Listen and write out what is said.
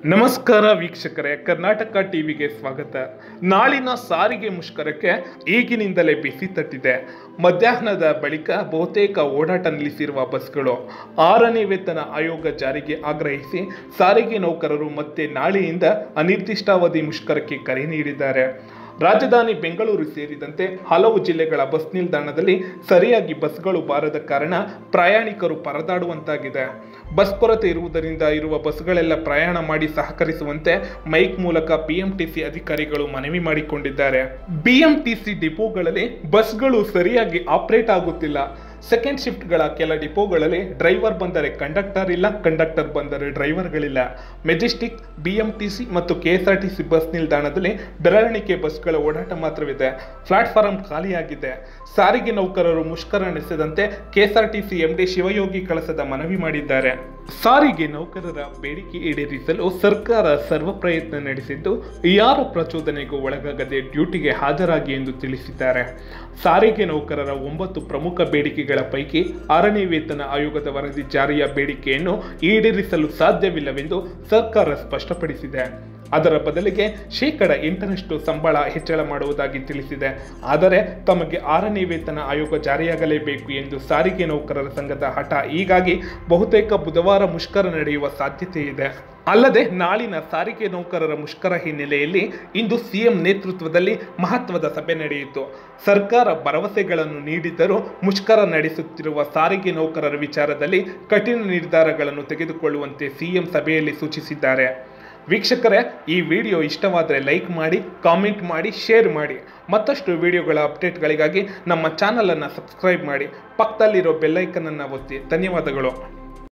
ನಮಸ್ಕಾರ ವೀಕ್ಷಕರೇ ಕರ್ನಾಟಕ ಟಿವಿಗೆ ಸ್ವಾಗತ ನಾಳಿನ ಸಾರಿಗೆ ಮುಷ್ಕರಕ್ಕೆ ಈಗಿನಿಂದಲೇ ಬಿಸಿ ತಟ್ಟಿದೆ ಮಧ್ಯಾಹ್ನದ ಬಳಿಕ ಬಹುತೇಕ ಓಡಾಟ ನಿಲ್ಲಿಸಿರುವ ಬಸ್ಗಳು ಆರನೇ ವೇತನ ಆಯೋಗ ಜಾರಿಗೆ ಆಗ್ರಹಿಸಿ ಸಾರಿಗೆ ನೌಕರರು ಮತ್ತೆ ನಾಳೆಯಿಂದ ಅನಿರ್ದಿಷ್ಟಾವಧಿ ಮುಷ್ಕರಕ್ಕೆ ಕರೆ ನೀಡಿದ್ದಾರೆ ರಾಜಧಾನಿ ಬೆಂಗಳೂರು ಸೇರಿದಂತೆ ಹಲವು ಜಿಲ್ಲೆಗಳ ಬಸ್ ನಿಲ್ದಾಣದಲ್ಲಿ ಸರಿಯಾಗಿ ಬಸ್ಗಳು ಬಾರದ ಕಾರಣ ಪ್ರಯಾಣಿಕರು ಪರದಾಡುವಂತಾಗಿದೆ ಬಸ್ ಕೊರತೆ ಇರುವುದರಿಂದ ಇರುವ ಬಸ್ಗಳೆಲ್ಲ ಪ್ರಯಾಣ ಮಾಡಿ ಸಹಕರಿಸುವಂತೆ ಮೈಕ್ ಮೂಲಕ ಬಿಎಂಟಿಸಿ ಅಧಿಕಾರಿಗಳು ಮನವಿ ಮಾಡಿಕೊಂಡಿದ್ದಾರೆ ಬಿಎಂಟಿಸಿ ಡಿಪೋಗಳಲ್ಲಿ ಬಸ್ಗಳು ಸರಿಯಾಗಿ ಆಪರೇಟ್ ಆಗುತ್ತಿಲ್ಲ ಸೆಕೆಂಡ್ ಶಿಫ್ಟ್ಗಳ ಕೆಲ ಡಿಪೋಗಳಲ್ಲಿ ಡ್ರೈವರ್ ಬಂದರೆ ಕಂಡಕ್ಟರ್ ಇಲ್ಲ ಕಂಡಕ್ಟರ್ ಬಂದರೆ ಡ್ರೈವರ್ಗಳಿಲ್ಲ ಮೆಜೆಸ್ಟಿಕ್ ಬಿಎಂಟಿಸಿ ಮತ್ತು ಕೆಎಸ್ಆರ್ಟಿಸಿ ಬಸ್ ನಿಲ್ದಾಣದಲ್ಲಿ ಬೆರಳಿಕೆ ಬಸ್ಗಳ ಓಡಾಟ ಮಾತ್ರವಿದೆ ಪ್ಲಾಟ್ಫಾರಂ ಖಾಲಿಯಾಗಿದೆ ಸಾರಿಗೆ ನೌಕರರು ಮುಷ್ಕರ ನಡೆಸದಂತೆ ಕೆಎಸ್ಆರ್ಟಿಸಿ ಎಂಡಿ ಶಿವಯೋಗಿ ಕಳಸದ ಮನವಿ ಮಾಡಿದ್ದಾರೆ ಸಾರಿಗೆ ನೌಕರರ ಬೇಡಿಕೆ ಈಡೇರಿಸಲು ಸರ್ಕಾರ ಸರ್ವ ಪ್ರಯತ್ನ ನಡೆಸಿದ್ದು ಯಾರ ಪ್ರಚೋದನೆಗೂ ಒಳಗಾಗದೆ ಡ್ಯೂಟಿಗೆ ಹಾಜರಾಗಿ ಎಂದು ತಿಳಿಸಿದ್ದಾರೆ ಸಾರಿಗೆ ನೌಕರರ ಒಂಬತ್ತು ಪ್ರಮುಖ ಬೇಡಿಕೆಗಳ ಪೈಕಿ ಆರನೇ ವೇತನ ಆಯೋಗದ ವರದಿ ಜಾರಿಯ ಬೇಡಿಕೆಯನ್ನು ಈಡೇರಿಸಲು ಸಾಧ್ಯವಿಲ್ಲವೆಂದು ಸರ್ಕಾರ ಸ್ಪಷ್ಟಪಡಿಸಿದೆ ಅದರ ಬದಲಿಗೆ ಶೇಕಡ ಎಂಟರಷ್ಟು ಸಂಬಳ ಹೆಚ್ಚಳ ಮಾಡುವುದಾಗಿ ತಿಳಿಸಿದೆ ಆದರೆ ತಮಗೆ ಆರನೇ ವೇತನ ಆಯೋಗ ಜಾರಿಯಾಗಲೇಬೇಕು ಎಂದು ಸಾರಿಗೆ ನೌಕರರ ಸಂಘದ ಹಠ ಹೀಗಾಗಿ ಬಹುತೇಕ ಬುಧವಾರ ಮುಷ್ಕರ ನಡೆಯುವ ಸಾಧ್ಯತೆ ಇದೆ ಅಲ್ಲದೆ ನಾಳಿನ ಸಾರಿಗೆ ನೌಕರರ ಮುಷ್ಕರ ಹಿನ್ನೆಲೆಯಲ್ಲಿ ಇಂದು ಸಿಎಂ ನೇತೃತ್ವದಲ್ಲಿ ಮಹತ್ವದ ಸಭೆ ನಡೆಯಿತು ಸರ್ಕಾರ ಭರವಸೆಗಳನ್ನು ನೀಡಿದ್ದರೂ ಮುಷ್ಕರ ನಡೆಸುತ್ತಿರುವ ಸಾರಿಗೆ ನೌಕರರ ವಿಚಾರದಲ್ಲಿ ಕಠಿಣ ನಿರ್ಧಾರಗಳನ್ನು ತೆಗೆದುಕೊಳ್ಳುವಂತೆ ಸಿಎಂ ಸಭೆಯಲ್ಲಿ ಸೂಚಿಸಿದ್ದಾರೆ ವೀಕ್ಷಕರೇ ಈ ವಿಡಿಯೋ ಇಷ್ಟವಾದರೆ ಲೈಕ್ ಮಾಡಿ ಕಾಮೆಂಟ್ ಮಾಡಿ ಶೇರ್ ಮಾಡಿ ಮತ್ತಷ್ಟು ವಿಡಿಯೋಗಳ ಅಪ್ಡೇಟ್ಗಳಿಗಾಗಿ ನಮ್ಮ ಚಾನಲನ್ನು ಸಬ್ಸ್ಕ್ರೈಬ್ ಮಾಡಿ ಪಕ್ಕದಲ್ಲಿರೋ ಬೆಲ್ಲೈಕನನ್ನು ಒತ್ತಿ ಧನ್ಯವಾದಗಳು